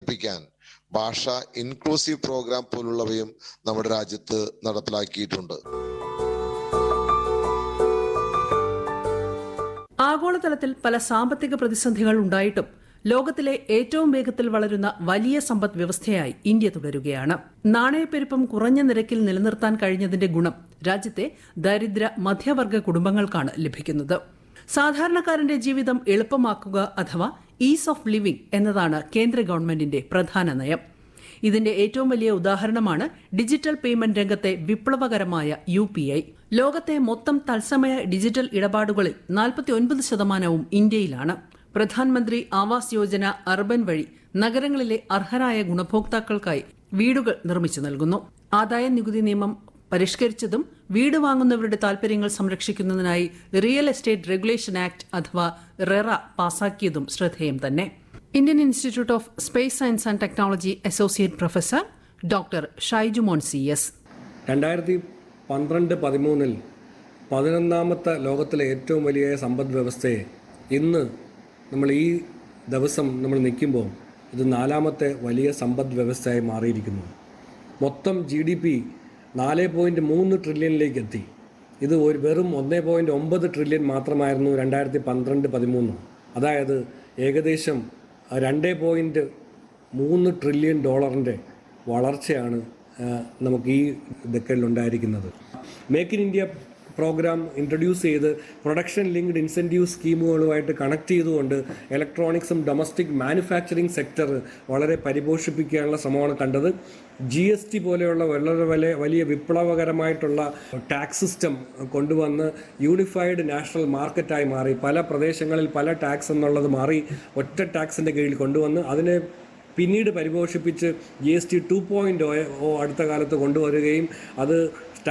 പഠിപ്പിക്കാൻ ഭാഷ inclusive programme പോലുള്ളവയും നമ്മുടെ രാജ്യത്ത് നടപ്പിലാക്കിയിട്ടുണ്ട് ആഗോളതലത്തിൽ പല സാമ്പത്തിക പ്രതിസന്ധികൾ ഉണ്ടായിട്ടും ലോകത്തിലെ ഏറ്റവും വേഗത്തിൽ വളരുന്ന വലിയ സമ്പദ് വ്യവസ്ഥയായി ഇന്ത്യ തുടരുകയാണ് നാണയപ്പെരുപ്പം കുറഞ്ഞ നിരക്കിൽ നിലനിർത്താൻ കഴിഞ്ഞതിന്റെ ഗുണം രാജ്യത്തെ ദരിദ്ര മധ്യവർഗ കുടുംബങ്ങൾക്കാണ് ലഭിക്കുന്നത് സാധാരണക്കാരന്റെ ജീവിതം എളുപ്പമാക്കുക അഥവാ ഈസ് ഓഫ് ലിവിംഗ് എന്നതാണ് കേന്ദ്ര ഗവൺമെന്റിന്റെ പ്രധാന നയം ഇതിന്റെ ഏറ്റവും വലിയ ഉദാഹരണമാണ് ഡിജിറ്റൽ പേയ്മെന്റ് രംഗത്തെ വിപ്ലവകരമായ യു പി ഐ ലോകത്തെ മൊത്തം തത്സമയ ഡിജിറ്റൽ ഇടപാടുകളിൽ നാൽപ്പത്തിയൊൻപത് ശതമാനവും ഇന്ത്യയിലാണ് പ്രധാനമന്ത്രി ആവാസ് യോജന അർബൻ വഴി നഗരങ്ങളിലെ അർഹരായ ഗുണഭോക്താക്കൾക്കായി വീടുകൾ നിർമ്മിച്ചു നൽകുന്നു ആദായ നികുതി നിയമം പരിഷ്കരിച്ചതും വീട് വാങ്ങുന്നവരുടെ താൽപര്യങ്ങൾ സംരക്ഷിക്കുന്നതിനായി റിയൽ എസ്റ്റേറ്റ് റെഗുലേഷൻ ആക്ട് അഥവാ റെറ പാസാക്കിയതും ശ്രദ്ധേയം തന്നെ Indian institute of space science and technology associate professor doctor Shaijumon C S രണ്ടായിരത്തി പന്ത്രണ്ട് പതിമൂന്നിൽ പതിനൊന്നാമത്തെ ലോകത്തിലെ ഏറ്റവും വലിയ സമ്പദ് വ്യവസ്ഥയെ ഇന്ന് നമ്മൾ ഈ ദിവസം നമ്മൾ നിൽക്കുമ്പോൾ ഇത് നാലാമത്തെ വലിയ സമ്പദ് വ്യവസ്ഥയായി മാറിയിരിക്കുന്നു മൊത്തം ജി ഡി പി നാല് പോയിൻറ്റ് മൂന്ന് ട്രില്യണിലേക്ക് എത്തി ഇത് ഒരു വെറും ഒന്ന് പോയിൻറ്റ് ഒമ്പത് ട്രില്യൺ മാത്രമായിരുന്നു രണ്ടായിരത്തി പന്ത്രണ്ട് പതിമൂന്ന് അതായത് ഏകദേശം രണ്ട് പോയിൻറ്റ് മൂന്ന് ട്രില്യൺ ഡോളറിൻ്റെ വളർച്ചയാണ് ആ, നമുക്ക് ഈ ഡെക്കഡിൽ ഉണ്ടായിരിക്കുന്നത് make in India program introduce ചെയ്ത് പ്രൊഡക്ഷൻ ലിങ്ക്ഡ് ഇൻസെൻറ്റീവ് സ്കീമുകളുമായിട്ട് കണക്ട് ചെയ്തുകൊണ്ട് ഇലക്ട്രോണിക്സും ഡൊമസ്റ്റിക് മാനുഫാക്ചറിങ് സെക്ടർ വളരെ പരിപോഷിപ്പിക്കാനുള്ള ശ്രമമാണ് കണ്ടത് ജി എസ് ടി പോലെയുള്ള വളരെ വലിയ വലിയ വിപ്ലവകരമായിട്ടുള്ള ടാക്സ് സിസ്റ്റം കൊണ്ടുവന്ന് യൂണിഫൈഡ് നാഷണൽ മാർക്കറ്റായി മാറി പല പ്രദേശങ്ങളിൽ പല ടാക്സ് എന്നുള്ളത് മാറി ഒറ്റ ടാക്സിൻ്റെ കീഴിൽ കൊണ്ടുവന്ന് അതിനെ പിന്നീട് പരിപോഷിപ്പിച്ച് G S T two point അടുത്ത കാലത്ത് കൊണ്ടുവരികയും അത്